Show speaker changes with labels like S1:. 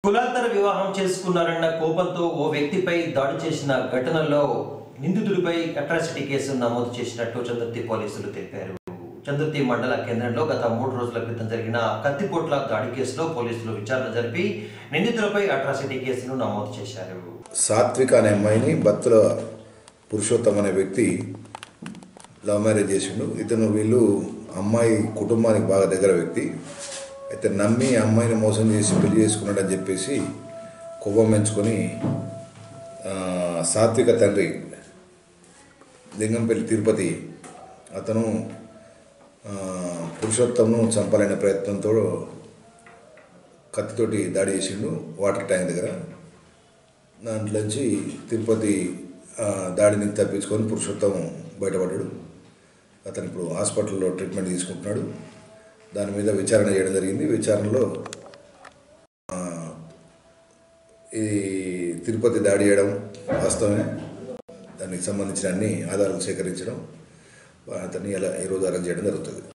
S1: కులాంతర వివాహం చేసుకున్నారన్న కోపంతో ఓ వ్యక్తిపై దాడి చేసిన ఘటనలో నిందితుడిపై అట్రాసిటీ కేసు నమోదు చేసినట్టు చంద్రతి పోలీసులు తెలిపారు చంద్రతి మండల కేంద్రంలో గత మూడు రోజుల క్రితం జరిగిన కత్తిపోట్ల దాడి కేసులో పోలీసులు విచారణ జరిపి నిందితులపై అట్రాసిటీ కేసును నమోదు చేశారు
S2: సాత్విక అనే అమ్మాయిని భక్తుల పురుషోత్తం అనే వ్యక్తి లవ్ మ్యారేజ్ చేసిండు ఇతను వీళ్ళు అమ్మాయి కుటుంబానికి బాగా దగ్గర వ్యక్తి అయితే నమ్మి ఆ అమ్మాయిని మోసం చేసి పెళ్లి చేసుకున్నాడని చెప్పేసి కొవ్వం పెంచుకొని ఆ, సాత్విక తండ్రి లింగంపల్లి తిరుపతి అతను ఆ, పురుషోత్తంను చంపాలనే ప్రయత్నంతో కత్తితోటి దాడి చేసిండు వాటర్ ట్యాంక్ దగ్గర దాంట్లోంచి తిరుపతి ఆ, దాడిని తప్పించుకొని పురుషోత్తం బయటపడ్డాడు అతను ఇప్పుడు హాస్పిటల్లో ట్రీట్మెంట్ తీసుకుంటున్నాడు దాని మీద విచారణ చేయడం జరిగింది విచారణలో ఆ, ఈ తిరుపతి దాడి చేయడం వాస్తవమే దానికి సంబంధించిన అన్ని ఆధారాలు సేకరించడం అతన్ని ఇలా ఈరోజు అరెస్ట్ చేయడం జరుగుతుంది